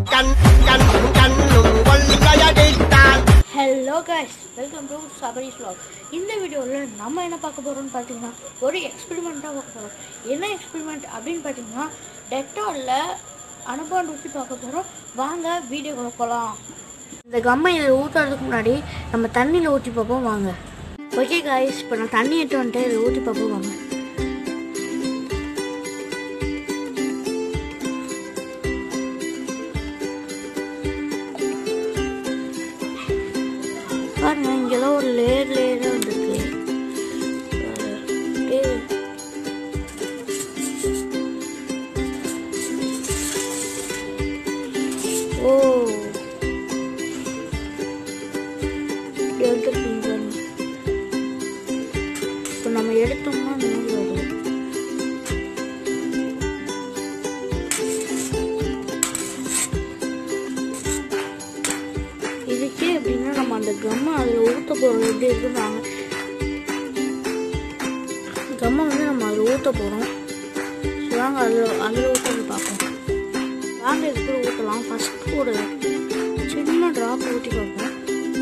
கண் கண் கண்ணும் கொள்ளையடித்தால் hello guys welcome to Sabari's vlog இந்த வீடியோவில் நம்ம என்ன பார்க்க போகிறோம்னு பார்த்தீங்கன்னா ஒரு எக்ஸ்பெரிமெண்ட்டாக பார்க்க போகிறோம் என்ன எக்ஸ்பெரிமெண்ட் அப்படின்னு பார்த்தீங்கன்னா டெட்டாலில் அனுபவம் ஊற்றி பார்க்க போகிறோம் வாங்க வீடியோக்குள்ள போகலாம் இந்த கம்மை இதில் ஊற்றுறதுக்கு முன்னாடி நம்ம தண்ணியில் ஊற்றி பார்ப்போம் வாங்க ஓகே காய்ஸ் இப்போ நான் தண்ணி எடுத்து வந்துட்டு இதில் ஊற்றி பார்ப்போம் வாங்க பாருங்க இங்கெல்லாம் ஒரு லேயர் லேயராக வந்திருக்கு அப்படியே ஓ இப்படி வந்துருக்குங்க பாருங்க இப்போ நம்ம எடுத்தோம்னா இந்த மாதிரி வரும் இதுக்கே எப்படின்னா நம்ம அந்த கம்மை அதில் ஊற்ற போகிறோம் எப்படி இருக்குன்னு வாங்க கம்மை வந்து நம்ம அதில் ஊற்ற போகிறோம் வாங்க அதில் அதில் ஊற்றுறது பார்ப்போம் வாங்க இது கூட ஊற்றலாம் ஃபஸ்ட்டு ஒரு சின்ன ட்ராப் ஊற்றி பார்ப்போம்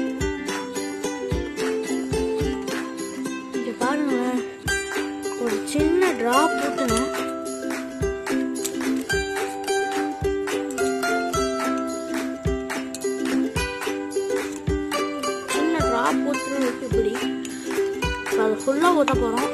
இங்கே பாருங்களேன் ஒரு சின்ன ட்ராப் ஊற்றணும் சின்ன ட்ராப் ஊற்றுன்னு இருக்கு இப்படி இப்போ அதை ஃபுல்லாக ஊற்ற போகிறோம்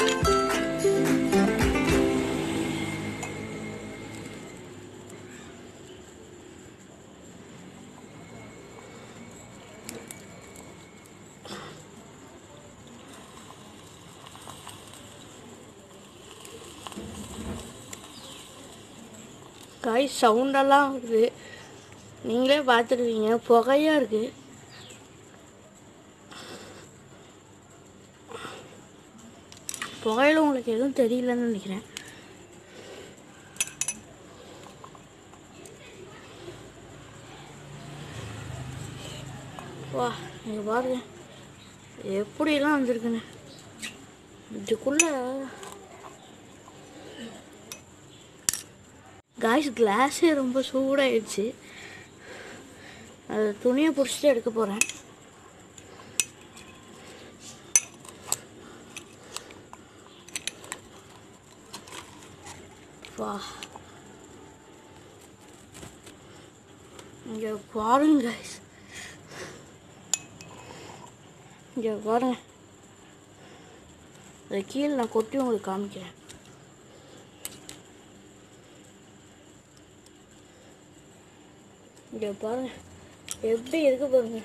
காய் சவுண்டெல்லாம் வருது நீங்களே பார்த்துருவீங்க புகையாக இருக்குது புகையில உங்களுக்கு எதுவும் தெரியலன்னு நினைக்கிறேன் வா இங்க பாருங்க எப்படிலாம் வந்திருக்குன்னு இதுக்குள்ள காய்ஸ் கிளாஸே ரொம்ப சூடாயிடுச்சு அது துணியை பிடிச்சிட்டு எடுக்க போகிறேன் வா இங்கே பாருங்க guys. இங்கே பாருங்க அதை கீழே நான் கொட்டி உங்களுக்கு காமிக்கிறேன் இங்கே பாருங்க எப்படி இருக்கு பாருங்க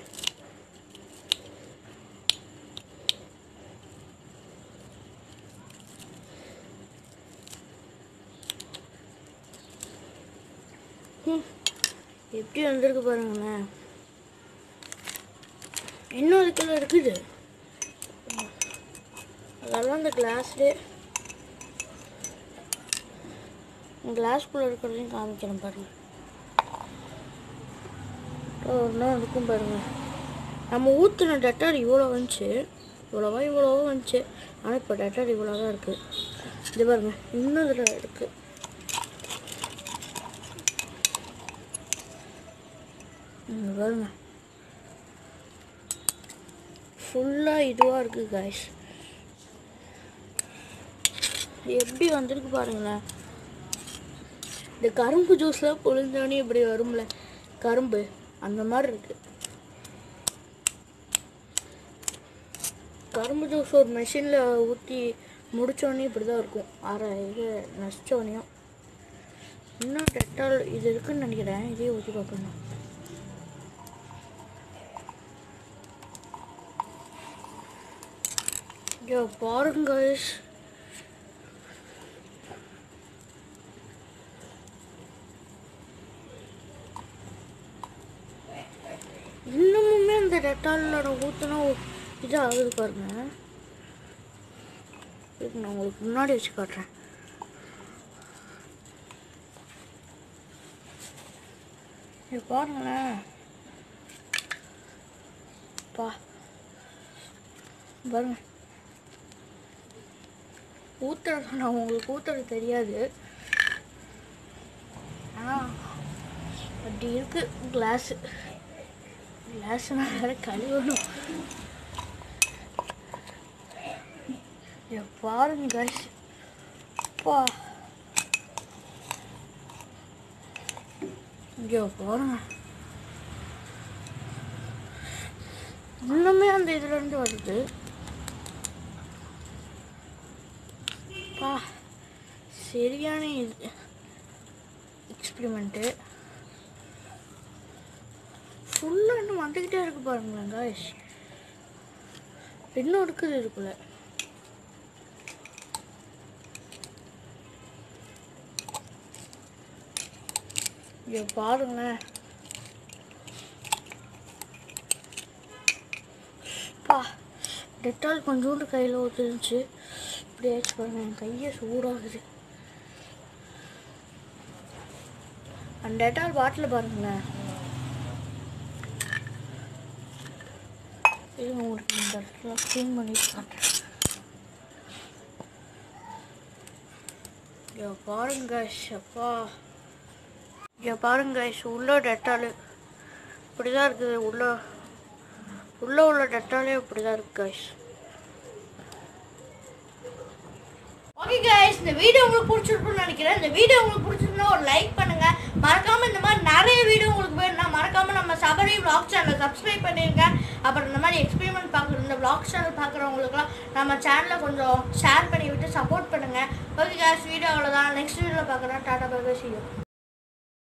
ம், எப்படி வந்திருக்கு பாருங்களேன் இன்னும் அதுக்குள்ள இருக்குது அதெல்லாம் இந்த கிளாஸ்லேயே கிளாஸ்குள்ளே இருக்கிறதையும் காமிக்கிறேன் பாருங்க இன்னும் இருக்கும் பாருங்க நம்ம ஊற்றின டெட்டார் இவ்வளோ வந்துச்சு இவ்வளோவா இவ்வளோவா வந்துச்சு ஆனால் இப்போ டெட்டார் இவ்வளோ தான் இருக்குது இது பாருங்க இன்னும் இதில் இருக்குது இங்க பாருங்க ஃபுல்லாக இதுவாக இருக்குது காய்ஸ் எப்படி வந்திருக்கு பாருங்களேன் இந்த கரும்பு ஜூஸ்லாம் பொழிஞ்சோடனே இப்படி வரும்ல கரும்பு அந்த மாதிரி இருக்கு கரும்பு ஜூஸ் ஒரு மெஷினில் ஊற்றி முடித்தோடனே இப்படி தான் இருக்கும் அரை இது நசிச்சோடனையும் இன்னும் டெட்டால் இது இருக்குன்னு நினைக்கிறேன் இதே ஊற்றி பார்க்கணும் இங்கே பாருங்க guys. இன்னமுமே அந்த டெட்டாலோட ஊற்றினா இது ஆகுது பாருங்க இது நான் உங்களுக்கு முன்னாடி வச்சு காட்டுறேன் இது பாருங்களேன் பா பாருங்க ஊத்துறது நான் உங்களுக்கு ஊத்துறது தெரியாது ஆனால் இப்படி இருக்கு கிளாஸு கிளாஸ் நான் வேற கழுவணும் இதை பாருங்க guys. அப்பா இங்கே பாருங்க இன்னுமே அந்த இதுல இருந்து வருது பா சரியான இது எக்ஸ்பிரிமெண்ட்டு ஃபுல்லாக இன்னும் வந்துக்கிட்டே இருக்கு பாருங்களேன் காய்ஸ் இன்னும் இருக்குது இருக்குல்ல இங்க பாருங்களேன் பா டெட்டால் கொஞ்சோண்டு கையில் ஊற்றுருந்துச்சு இப்படி ஆச்சு பாருங்க என் கையை சூடாகுது அந்த டெட்டால் பாட்டில் பாருங்களேன் இது உங்களுக்கு இந்த இடத்துல க்ளீன் பண்ணி காட்டுறேன் இங்க பாருங்க அப்பா இங்க பாருங்க உள்ள டெட்டாலு இப்படி தான் இருக்குது உள்ள உள்ள உள்ள டெட்டாலே இப்படி தான் இருக்கு கைஸ் ஓகே கைஸ் இந்த வீடியோ உங்களுக்கு பிடிச்சிருக்கும்னு நினைக்கிறேன் இந்த வீடியோ உங்களுக்கு பிடிச்சிருந்தா ஒரு லைக் பண்ணுங்க மறக்காம இந்த மாதிரி நிறைய வீடியோ உங்களுக்கு வேணும்னா மறக்காம நம்ம சபரி vlog சேனலை சப்ஸ்கிரைப் பண்ணிருங்க அப்புறம் இந்த மாதிரி எக்ஸ்பெரிமெண்ட் பார்க்குற இந்த vlog சேனல் பார்க்குறவங்களுக்குலாம் நம்ம சேனலை கொஞ்சம் ஷேர் பண்ணி விட்டு சப்போர்ட் பண்ணுங்க ஓகே கைஸ் வீடியோ அவ்வளோதான் நெக்ஸ்ட் வீடியோவில் பார்க்குறேன் tata bye bye see you